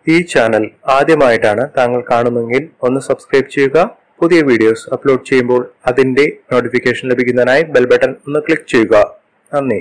ഈ ചാനൽ ആദ്യമായിട്ടാണ് താങ്കൾ കാണുന്നതെങ്കിൽ ഒന്ന് സബ്സ്ക്രൈബ് ചെയ്യുക പുതിയ വീഡിയോസ് അപ്ലോഡ് ചെയ്യുമ്പോൾ അതിന്റെ നോട്ടിഫിക്കേഷൻ ലഭിക്കുന്നതിനായി ബെൽ ബട്ടൺ ഒന്ന് ക്ലിക്ക് ചെയ്യുക നന്ദി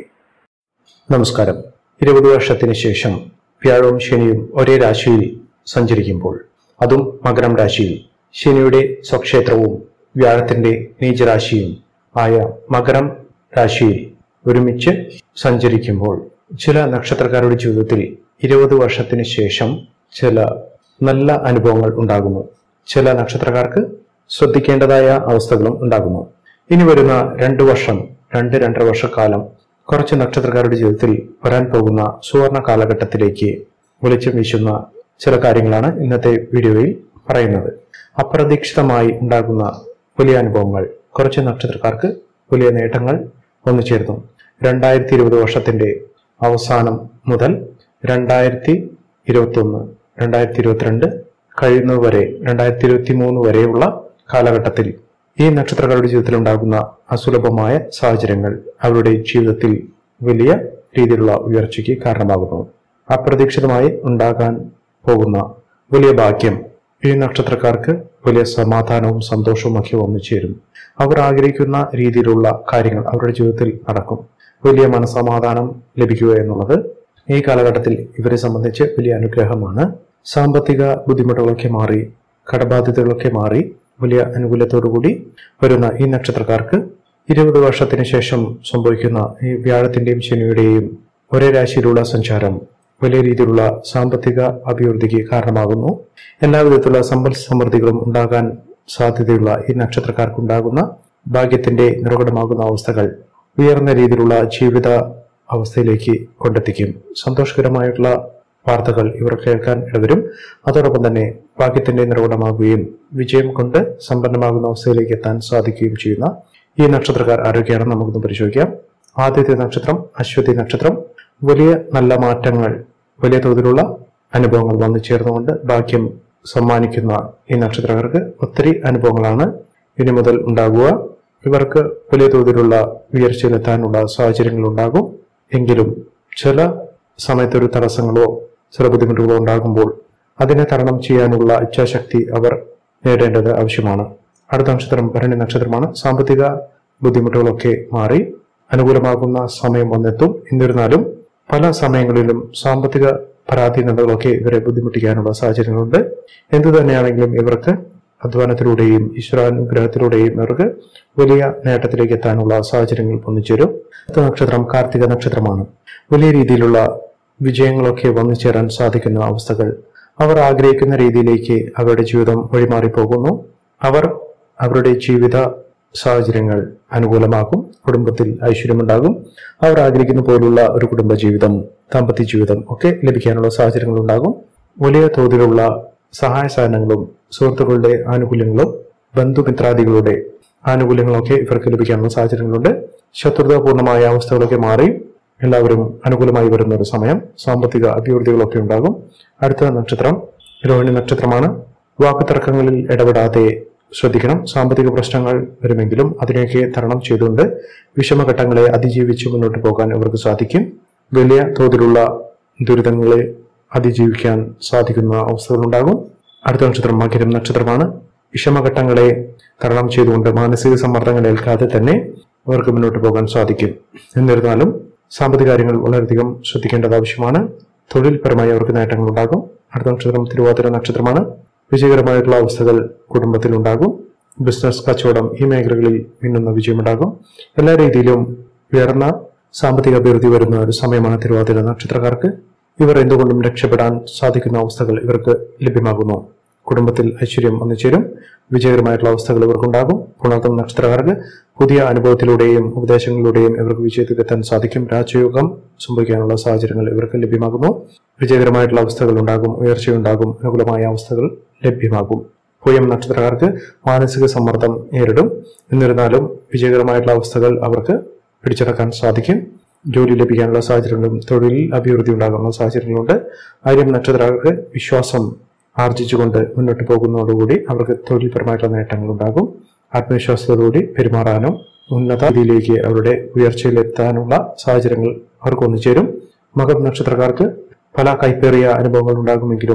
നമസ്കാരം ഇരുപത് വർഷത്തിന് ശേഷം വ്യാഴവും ശനിയും ഒരേ രാശിയിൽ സഞ്ചരിക്കുമ്പോൾ അതും മകരം രാശിയിൽ ശനിയുടെ സ്വക്ഷേത്രവും വ്യാഴത്തിന്റെ നീചരാശിയും ആയ മകരം രാശിയിൽ ഒരുമിച്ച് സഞ്ചരിക്കുമ്പോൾ ചില നക്ഷത്രക്കാരുടെ ജീവിതത്തിൽ ഇരുപത് വർഷത്തിന് ശേഷം ചില നല്ല അനുഭവങ്ങൾ ഉണ്ടാകുന്നു ചില നക്ഷത്രക്കാർക്ക് ശ്രദ്ധിക്കേണ്ടതായ അവസ്ഥകളും ഉണ്ടാകുന്നു ഇനി വരുന്ന രണ്ടു വർഷം രണ്ട് രണ്ടര വർഷക്കാലം കുറച്ച് നക്ഷത്രക്കാരുടെ ജീവിതത്തിൽ വരാൻ പോകുന്ന സുവർണ കാലഘട്ടത്തിലേക്ക് വെളിച്ചം വീശുന്ന ചില കാര്യങ്ങളാണ് ഇന്നത്തെ വീഡിയോയിൽ പറയുന്നത് അപ്രതീക്ഷിതമായി ഉണ്ടാകുന്ന വലിയ അനുഭവങ്ങൾ കുറച്ച് നക്ഷത്രക്കാർക്ക് വലിയ നേട്ടങ്ങൾ വന്നു ചേർന്നു രണ്ടായിരത്തി ഇരുപത് വർഷത്തിന്റെ അവസാനം മുതൽ രണ്ടായിരത്തി ഇരുപത്തി ഒന്ന് രണ്ടായിരത്തി ഇരുപത്തിരണ്ട് കഴിയുന്നതുവരെ രണ്ടായിരത്തി ഇരുപത്തി മൂന്ന് വരെയുള്ള കാലഘട്ടത്തിൽ ഈ നക്ഷത്രക്കാരുടെ ജീവിതത്തിൽ ഉണ്ടാകുന്ന അസുലഭമായ സാഹചര്യങ്ങൾ അവരുടെ ജീവിതത്തിൽ വലിയ രീതിയിലുള്ള ഉയർച്ചയ്ക്ക് കാരണമാകുന്നു അപ്രതീക്ഷിതമായി ഉണ്ടാകാൻ പോകുന്ന വലിയ ഭാഗ്യം ഈ നക്ഷത്രക്കാർക്ക് വലിയ സമാധാനവും സന്തോഷവും ഒക്കെ വന്നു ചേരും അവർ ആഗ്രഹിക്കുന്ന രീതിയിലുള്ള കാര്യങ്ങൾ അവരുടെ ജീവിതത്തിൽ നടക്കും വലിയ മനസമാധാനം ലഭിക്കുക എന്നുള്ളത് ഈ കാലഘട്ടത്തിൽ ഇവരെ സംബന്ധിച്ച് വലിയ അനുഗ്രഹമാണ് സാമ്പത്തിക ബുദ്ധിമുട്ടുകളൊക്കെ മാറി കടബാധ്യതകളൊക്കെ മാറി വലിയ അനുകൂലത്തോടുകൂടി വരുന്ന ഈ നക്ഷത്രക്കാർക്ക് ഇരുപത് വർഷത്തിന് ശേഷം സംഭവിക്കുന്ന ഈ വ്യാഴത്തിന്റെയും ശനിയുടെയും ഒരേ രാശിയിലുള്ള സഞ്ചാരം വലിയ രീതിയിലുള്ള സാമ്പത്തിക അഭിവൃദ്ധിക്ക് കാരണമാകുന്നു എല്ലാവിധത്തിലുള്ള സമ്പൽ സമൃദ്ധികളും ഉണ്ടാകാൻ സാധ്യതയുള്ള ഈ നക്ഷത്രക്കാർക്കുണ്ടാകുന്ന ഭാഗ്യത്തിന്റെ നിർകടമാകുന്ന അവസ്ഥകൾ ഉയർന്ന രീതിയിലുള്ള ജീവിത അവസ്ഥയിലേക്ക് കൊണ്ടെത്തിക്കും സന്തോഷകരമായിട്ടുള്ള വാർത്തകൾ ഇവർ കേൾക്കാൻ ഇടവരും അതോടൊപ്പം തന്നെ ഭാഗ്യത്തിന്റെ നിർവഹണമാകുകയും വിജയം കൊണ്ട് സമ്പന്നമാകുന്ന അവസ്ഥയിലേക്ക് എത്താൻ സാധിക്കുകയും ചെയ്യുന്ന ഈ നക്ഷത്രക്കാർ ആരൊക്കെയാണെന്ന് നമുക്കൊന്ന് പരിശോധിക്കാം ആദ്യത്തെ നക്ഷത്രം അശ്വതി നക്ഷത്രം വലിയ നല്ല മാറ്റങ്ങൾ വലിയ തോതിലുള്ള അനുഭവങ്ങൾ വന്നു ചേർന്നുകൊണ്ട് ഭാഗ്യം സമ്മാനിക്കുന്ന ഈ നക്ഷത്രക്കാർക്ക് ഒത്തിരി അനുഭവങ്ങളാണ് ഇനി മുതൽ ഉണ്ടാകുക ഇവർക്ക് വലിയ തോതിലുള്ള ഉയർച്ചയിലെത്താനുള്ള സാഹചര്യങ്ങൾ ഉണ്ടാകും എങ്കിലും ചില സമയത്ത് ഒരു തടസ്സങ്ങളോ ചില ബുദ്ധിമുട്ടുകളോ ഉണ്ടാകുമ്പോൾ അതിനെ തരണം ചെയ്യാനുള്ള ഇച്ഛാശക്തി അവർ നേടേണ്ടത് ആവശ്യമാണ് അടുത്ത നക്ഷത്രം ഭരണി നക്ഷത്രമാണ് സാമ്പത്തിക ബുദ്ധിമുട്ടുകളൊക്കെ മാറി അനുകൂലമാകുന്ന സമയം വന്നെത്തും എന്നിരുന്നാലും പല സമയങ്ങളിലും സാമ്പത്തിക പരാധീനതകളൊക്കെ ഇവരെ ബുദ്ധിമുട്ടിക്കാനുള്ള സാഹചര്യങ്ങളുണ്ട് എന്തു തന്നെയാണെങ്കിലും ഇവർക്ക് അധ്വാനത്തിലൂടെയും ഈശ്വരാനുഗ്രഹത്തിലൂടെയും ഇവർക്ക് വലിയ നേട്ടത്തിലേക്ക് എത്താനുള്ള സാഹചര്യങ്ങൾ വന്നുചേരും അടുത്ത നക്ഷത്രം കാർത്തിക നക്ഷത്രമാണ് വലിയ രീതിയിലുള്ള വിജയങ്ങളൊക്കെ വന്നു ചേരാൻ സാധിക്കുന്ന അവസ്ഥകൾ അവർ ആഗ്രഹിക്കുന്ന രീതിയിലേക്ക് അവരുടെ ജീവിതം വഴിമാറിപ്പോകുന്നു അവർ അവരുടെ ജീവിത സാഹചര്യങ്ങൾ അനുകൂലമാക്കും കുടുംബത്തിൽ ഐശ്വര്യമുണ്ടാകും അവർ ആഗ്രഹിക്കുന്ന പോലുള്ള ഒരു കുടുംബ ജീവിതം ദാമ്പത്യ ജീവിതം ഒക്കെ ലഭിക്കാനുള്ള സാഹചര്യങ്ങൾ ഉണ്ടാകും വലിയ തോതിലുള്ള സഹായ സഹനങ്ങളും സുഹൃത്തുക്കളുടെ ആനുകൂല്യങ്ങളും ബന്ധുമിത്രാദികളുടെ ആനുകൂല്യങ്ങളൊക്കെ ഇവർക്ക് ലഭിക്കാനുള്ള സാഹചര്യങ്ങളുണ്ട് ശത്രുതാപൂർണമായ അവസ്ഥകളൊക്കെ മാറി എല്ലാവരും അനുകൂലമായി വരുന്ന ഒരു സമയം സാമ്പത്തിക അഭിവൃദ്ധികളൊക്കെ ഉണ്ടാകും അടുത്ത നക്ഷത്രം രോഹിണി നക്ഷത്രമാണ് വാക്കുതർക്കങ്ങളിൽ ഇടപെടാതെ ശ്രദ്ധിക്കണം സാമ്പത്തിക പ്രശ്നങ്ങൾ വരുമെങ്കിലും അതിനെയൊക്കെ തരണം ചെയ്തുകൊണ്ട് വിഷമഘട്ടങ്ങളെ അതിജീവിച്ച് മുന്നോട്ട് പോകാൻ ഇവർക്ക് സാധിക്കും വലിയ തോതിലുള്ള ദുരിതങ്ങളെ അതിജീവിക്കാൻ സാധിക്കുന്ന അവസ്ഥകളുണ്ടാകും അടുത്ത നക്ഷത്രം മകരം നക്ഷത്രമാണ് വിഷമഘട്ടങ്ങളെ തരണം ചെയ്തുകൊണ്ട് മാനസിക സമ്മർദ്ദങ്ങൾ ഏൽക്കാതെ തന്നെ അവർക്ക് മുന്നോട്ട് പോകാൻ സാധിക്കും എന്നിരുന്നാലും സാമ്പത്തിക കാര്യങ്ങൾ വളരെയധികം ശ്രദ്ധിക്കേണ്ടത് ആവശ്യമാണ് തൊഴിൽപരമായി അവർക്ക് നേട്ടങ്ങൾ ഉണ്ടാകും അടുത്ത നക്ഷത്രം തിരുവാതിര നക്ഷത്രമാണ് വിജയകരമായിട്ടുള്ള അവസ്ഥകൾ കുടുംബത്തിൽ ഉണ്ടാകും ബിസിനസ് കച്ചവടം ഈ മേഖലകളിൽ മിന്നുന്ന വിജയമുണ്ടാകും എല്ലാ രീതിയിലും ഉയർന്ന സാമ്പത്തിക അഭിവൃദ്ധി വരുന്ന ഒരു സമയമാണ് തിരുവാതിര നക്ഷത്രക്കാർക്ക് ഇവർ എന്തുകൊണ്ടും രക്ഷപ്പെടാൻ സാധിക്കുന്ന അവസ്ഥകൾ ഇവർക്ക് ലഭ്യമാകുന്നു കുടുംബത്തിൽ ഐശ്വര്യം വന്നുചേരും വിജയകരമായിട്ടുള്ള അവസ്ഥകൾ ഇവർക്കുണ്ടാകും പുണർത്തം നക്ഷത്രക്കാർക്ക് പുതിയ അനുഭവത്തിലൂടെയും ഉപദേശങ്ങളിലൂടെയും ഇവർക്ക് വിജയത്തിലെത്താൻ സാധിക്കും രാജയോഗം സംഭവിക്കാനുള്ള സാഹചര്യങ്ങൾ ഇവർക്ക് ലഭ്യമാകുന്നു വിജയകരമായിട്ടുള്ള അവസ്ഥകൾ ഉണ്ടാകും ഉയർച്ചയുണ്ടാകും അനുകൂലമായ അവസ്ഥകൾ ലഭ്യമാകും പൂയം നക്ഷത്രക്കാർക്ക് മാനസിക സമ്മർദ്ദം നേരിടും എന്നിരുന്നാലും വിജയകരമായിട്ടുള്ള അവസ്ഥകൾ അവർക്ക് പിടിച്ചടക്കാൻ സാധിക്കും ജോലി ലഭിക്കാനുള്ള സാഹചര്യങ്ങളും തൊഴിലിൽ അഭിവൃദ്ധി ഉണ്ടാകാനുള്ള സാഹചര്യങ്ങളുണ്ട് ആര്യം നക്ഷത്രക്കാർക്ക് വിശ്വാസം ആർജിച്ചുകൊണ്ട് മുന്നോട്ട് പോകുന്നതോടുകൂടി അവർക്ക് തൊഴിൽപരമായിട്ടുള്ള നേട്ടങ്ങൾ ഉണ്ടാകും ആത്മവിശ്വാസത്തോടുകൂടി പെരുമാറാനും ഉന്നത രീതിയിലേക്ക് അവരുടെ ഉയർച്ചയിലെത്താനുള്ള സാഹചര്യങ്ങൾ അവർക്ക് ഒന്നുചേരും മകം നക്ഷത്രക്കാർക്ക് പല കൈപ്പേറിയ അനുഭവങ്ങൾ ഉണ്ടാകുമെങ്കിലും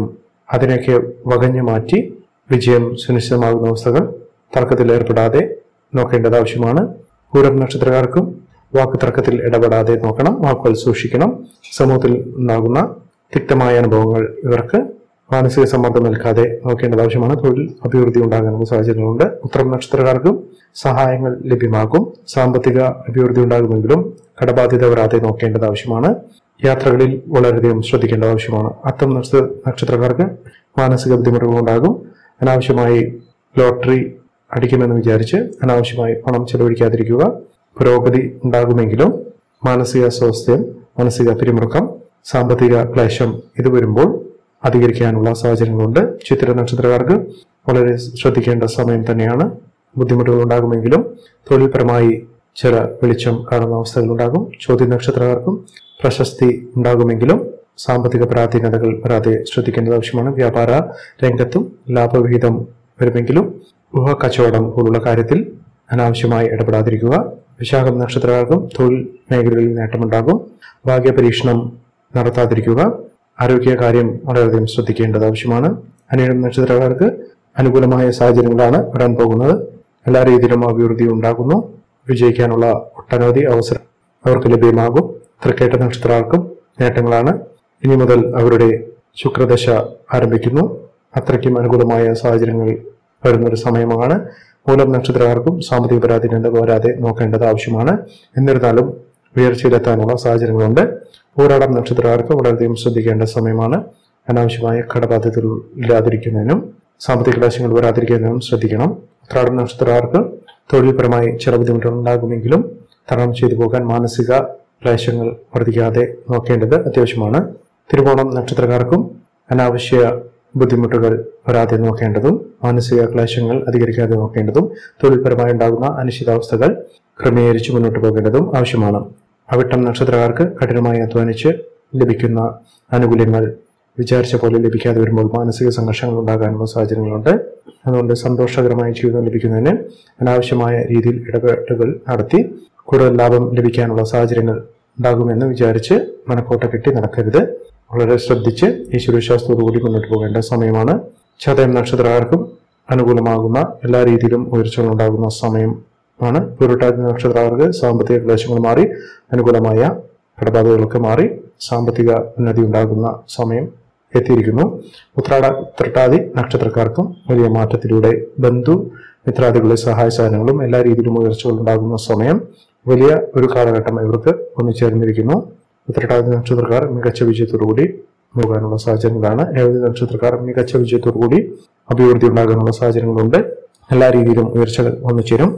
അതിനെയൊക്കെ വകഞ്ഞു മാറ്റി വിജയം സുനിശ്ചിതമാകുന്ന അവസ്ഥകൾ തർക്കത്തിൽ ഏർപ്പെടാതെ നോക്കേണ്ടത് ആവശ്യമാണ് പൂരം നക്ഷത്രക്കാർക്കും വാക്ക് തർക്കത്തിൽ ഇടപെടാതെ നോക്കണം വാക്കുകൾ സൂക്ഷിക്കണം സമൂഹത്തിൽ ഉണ്ടാകുന്ന തിക്തമായ അനുഭവങ്ങൾ ഇവർക്ക് മാനസിക സമ്മർദ്ദം നിൽക്കാതെ നോക്കേണ്ടത് ആവശ്യമാണ് തൊഴിൽ അഭിവൃദ്ധി ഉണ്ടാകാനുള്ള സാഹചര്യങ്ങളുണ്ട് ഉത്തരം നക്ഷത്രക്കാർക്കും സഹായങ്ങൾ ലഭ്യമാകും സാമ്പത്തിക അഭിവൃദ്ധി ഉണ്ടാകുമെങ്കിലും കടബാധ്യത വരാതെ നോക്കേണ്ടത് ആവശ്യമാണ് യാത്രകളിൽ വളരെയധികം ശ്രദ്ധിക്കേണ്ടത് ആവശ്യമാണ് അത്തം നക്ഷത്ര നക്ഷത്രക്കാർക്ക് മാനസിക ബുദ്ധിമുട്ടുകൾ ഉണ്ടാകും അനാവശ്യമായി ലോട്ടറി അടിക്കുമെന്ന് വിചാരിച്ച് അനാവശ്യമായി പണം ചെലവഴിക്കാതിരിക്കുക പുരോഗതി ഉണ്ടാകുമെങ്കിലും മാനസിക സ്വാസ്ഥ്യം മാനസിക പിരിമുറുക്കം സാമ്പത്തിക ക്ലേശം ഇത് വരുമ്പോൾ അധികരിക്കാനുള്ള സാഹചര്യങ്ങളുണ്ട് ചിത്ര നക്ഷത്രക്കാർക്ക് വളരെ ശ്രദ്ധിക്കേണ്ട സമയം തന്നെയാണ് ബുദ്ധിമുട്ടുകൾ ഉണ്ടാകുമെങ്കിലും തൊഴിൽപരമായി ചില വെളിച്ചം കാണുന്ന അവസ്ഥകൾ ഉണ്ടാകും ചോദ്യ നക്ഷത്രക്കാർക്കും പ്രശസ്തി ഉണ്ടാകുമെങ്കിലും സാമ്പത്തിക പ്രാധീനതകൾ വരാതെ ശ്രദ്ധിക്കേണ്ടത് ആവശ്യമാണ് വ്യാപാര രംഗത്തും ലാഭവിഹിതം വരുമെങ്കിലും ഗൃഹ കച്ചവടം പോലുള്ള കാര്യത്തിൽ അനാവശ്യമായി ഇടപെടാതിരിക്കുക വിശാഖം നക്ഷത്രക്കാർക്കും തൊഴിൽ മേഖലകളിൽ നേട്ടമുണ്ടാകും ഭാഗ്യപരീക്ഷണം നടത്താതിരിക്കുക ആരോഗ്യകാര്യം വളരെയധികം ശ്രദ്ധിക്കേണ്ടത് ആവശ്യമാണ് അനിഴം നക്ഷത്രക്കാർക്ക് അനുകൂലമായ സാഹചര്യങ്ങളാണ് വരാൻ പോകുന്നത് എല്ലാ രീതിയിലും അഭിവൃദ്ധി ഉണ്ടാകുന്നു വിജയിക്കാനുള്ള ഒട്ടനവധി അവസരം അവർക്ക് ലഭ്യമാകും തൃക്കേട്ട നക്ഷത്രക്കാർക്കും നേട്ടങ്ങളാണ് ഇനി മുതൽ അവരുടെ ശുക്രദശ ആരംഭിക്കുന്നു അത്രയ്ക്കും അനുകൂലമായ സാഹചര്യങ്ങൾ വരുന്ന ഒരു സമയമാണ് മൂലം നക്ഷത്രക്കാർക്കും സാമ്പത്തിക പരാധീനത വരാതെ നോക്കേണ്ടത് ആവശ്യമാണ് എന്നിരുന്നാലും ഉയർച്ചയിലെത്താനുള്ള സാഹചര്യങ്ങളുണ്ട് പോരാടം നക്ഷത്രക്കാർക്ക് വളരെയധികം ശ്രദ്ധിക്കേണ്ട സമയമാണ് അനാവശ്യമായ കടബാധ്യതകൾ ഇല്ലാതിരിക്കുന്നതിനും സാമ്പത്തിക ക്ലേശങ്ങൾ വരാതിരിക്കുന്നതിനും ശ്രദ്ധിക്കണം ഉത്രാടം നക്ഷത്രക്കാർക്ക് തൊഴിൽപരമായി ചില ബുദ്ധിമുട്ടുകൾ ഉണ്ടാകുമെങ്കിലും തരണം ചെയ്തു പോകാൻ മാനസിക ക്ലേശങ്ങൾ വർദ്ധിക്കാതെ നോക്കേണ്ടത് അത്യാവശ്യമാണ് തിരുവോണം നക്ഷത്രക്കാർക്കും അനാവശ്യ ബുദ്ധിമുട്ടുകൾ വരാതെ നോക്കേണ്ടതും മാനസിക ക്ലേശങ്ങൾ അധികരിക്കാതെ നോക്കേണ്ടതും തൊഴിൽപരമായി ഉണ്ടാകുന്ന അനിശ്ചിതാവസ്ഥകൾ ക്രമീകരിച്ച് മുന്നോട്ട് പോകേണ്ടതും ആവശ്യമാണ് അവിട്ടം നക്ഷത്രക്കാർക്ക് കഠിനമായി അധ്വാനിച്ച് ലഭിക്കുന്ന ആനുകൂല്യങ്ങൾ വിചാരിച്ച പോലെ ലഭിക്കാതെ വരുമ്പോൾ മാനസിക സംഘർഷങ്ങൾ ഉണ്ടാകാനുള്ള സാഹചര്യങ്ങളുണ്ട് അതുകൊണ്ട് സന്തോഷകരമായ ജീവിതം ലഭിക്കുന്നതിന് അനാവശ്യമായ രീതിയിൽ ഇടപെടലുകൾ നടത്തി കൂടുതൽ ലാഭം ലഭിക്കാനുള്ള സാഹചര്യങ്ങൾ ഉണ്ടാകുമെന്ന് വിചാരിച്ച് മനക്കോട്ട കെട്ടി നടക്കരുത് വളരെ ശ്രദ്ധിച്ച് ഈശ്വരവിശ്വാസത്തോടുകൂടി മുന്നോട്ട് പോകേണ്ട സമയമാണ് ചതയം നക്ഷത്രക്കാർക്കും അനുകൂലമാകുന്ന എല്ലാ രീതിയിലും ഉയർച്ചകൾ ഉണ്ടാകുന്ന സമയമാണ് പുരുട്ടാതി നക്ഷത്രക്കാർക്ക് സാമ്പത്തിക ക്ലേശങ്ങൾ മാറി അനുകൂലമായ കടബാധകളൊക്കെ മാറി സാമ്പത്തിക ഉന്നതി ഉണ്ടാകുന്ന സമയം എത്തിയിരിക്കുന്നു ഉത്രാട തൃട്ടാതി നക്ഷത്രക്കാർക്കും വലിയ മാറ്റത്തിലൂടെ ബന്ധു മിത്രാദികളുടെ സഹായ സാധനങ്ങളും എല്ലാ രീതിയിലും ഉയർച്ചകൾ ഉണ്ടാകുന്ന സമയം വലിയ ഒരു കാലഘട്ടം ഇവർക്ക് ഒന്നിച്ചേർന്നിരിക്കുന്നു ഉത്രട്ടാതി നക്ഷത്രക്കാർ മികച്ച വിജയത്തോടുകൂടി പോകാനുള്ള സാഹചര്യങ്ങളാണ് രേവതി നക്ഷത്രക്കാർ മികച്ച വിജയത്തോടുകൂടി അഭിവൃദ്ധി ഉണ്ടാകാനുള്ള സാഹചര്യങ്ങളുണ്ട് എല്ലാ രീതിയിലും ഉയർച്ചകൾ ഒന്നിച്ചേരും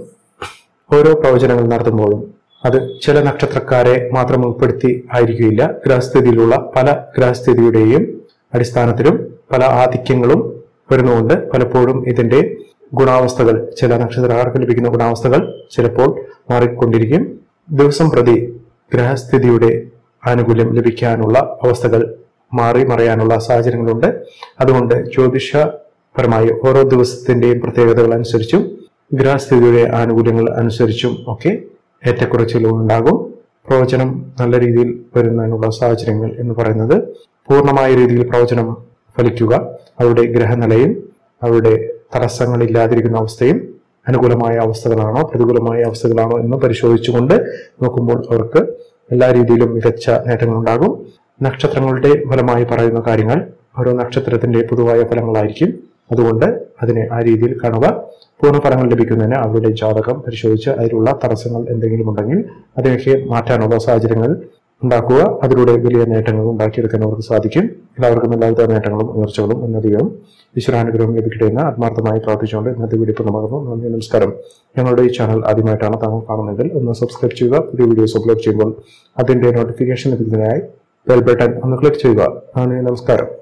ഓരോ പ്രവചനങ്ങൾ നടത്തുമ്പോഴും അത് ചില നക്ഷത്രക്കാരെ മാത്രം ഉൾപ്പെടുത്തി ആയിരിക്കില്ല ഗ്രഹസ്ഥിതിയിലുള്ള പല ഗ്രഹസ്ഥിതിയുടെയും അടിസ്ഥാനത്തിലും പല ആധിക്യങ്ങളും വരുന്നുകൊണ്ട് പലപ്പോഴും ഇതിന്റെ ഗുണാവസ്ഥകൾ ചില നക്ഷത്രക്കാർക്ക് ലഭിക്കുന്ന ഗുണാവസ്ഥകൾ ചിലപ്പോൾ മാറിക്കൊണ്ടിരിക്കും ദിവസം പ്രതി ഗ്രഹസ്ഥിതിയുടെ ആനുകൂല്യം ലഭിക്കാനുള്ള അവസ്ഥകൾ മാറി മറയാനുള്ള സാഹചര്യങ്ങളുണ്ട് അതുകൊണ്ട് ജ്യോതിഷപരമായി ഓരോ ദിവസത്തിന്റെയും പ്രത്യേകതകൾ അനുസരിച്ചും ഗ്രഹസ്ഥിതിയുടെ ആനുകൂല്യങ്ങൾ അനുസരിച്ചും ഒക്കെ ഏറ്റക്കുറച്ചിലുകൾ ഉണ്ടാകും പ്രവചനം നല്ല രീതിയിൽ വരുന്നതിനുള്ള സാഹചര്യങ്ങൾ എന്ന് പറയുന്നത് പൂർണ്ണമായ രീതിയിൽ പ്രവചനം ഫലിക്കുക അവരുടെ ഗ്രഹനിലയും അവരുടെ തടസ്സങ്ങളില്ലാതിരിക്കുന്ന അവസ്ഥയും അനുകൂലമായ അവസ്ഥകളാണോ പ്രതികൂലമായ അവസ്ഥകളാണോ എന്ന് പരിശോധിച്ചുകൊണ്ട് നോക്കുമ്പോൾ അവർക്ക് എല്ലാ രീതിയിലും മികച്ച നേട്ടങ്ങളുണ്ടാകും നക്ഷത്രങ്ങളുടെ ഫലമായി പറയുന്ന കാര്യങ്ങൾ ഓരോ നക്ഷത്രത്തിന്റെ പൊതുവായ ഫലങ്ങളായിരിക്കും അതുകൊണ്ട് അതിനെ ആ രീതിയിൽ കാണുക പൂർണ്ണ ഫലങ്ങൾ ലഭിക്കുന്നതിന് അവരുടെ ജാതകം പരിശോധിച്ച് അതിലുള്ള തടസ്സങ്ങൾ എന്തെങ്കിലും ഉണ്ടെങ്കിൽ അതിനൊക്കെ മാറ്റാനുള്ള സാഹചര്യങ്ങൾ ഉണ്ടാക്കുക അതിലൂടെ വലിയ നേട്ടങ്ങൾ ഉണ്ടാക്കിയെടുക്കാൻ അവർക്ക് സാധിക്കും എല്ലാവർക്കും എല്ലാവിധ നേട്ടങ്ങളും ഉയർച്ചകളും ഉന്നതികളും ഈശ്വരാനുഗ്രഹവും ലഭിക്കട്ടെ എന്ന് ആത്മാർത്ഥമായി പ്രാർത്ഥിച്ചുകൊണ്ട് ഇന്നത്തെ വീഡിയോ പൂർണ്ണമാകുന്നു നന്ദി നമസ്കാരം ഞങ്ങളുടെ ഈ ചാനൽ ആദ്യമായിട്ടാണ് താങ്കൾ കാണുന്നതെങ്കിൽ ഒന്ന് സബ്സ്ക്രൈബ് ചെയ്യുക പുതിയ വീഡിയോസ് അപ്ലോഡ് ചെയ്യുമ്പോൾ അതിന്റെ നോട്ടിഫിക്കേഷൻ ലഭിക്കുന്നതിനായി ബെൽ ബട്ടൺ ഒന്ന് ക്ലിക്ക് ചെയ്യുക നന്ദി നമസ്കാരം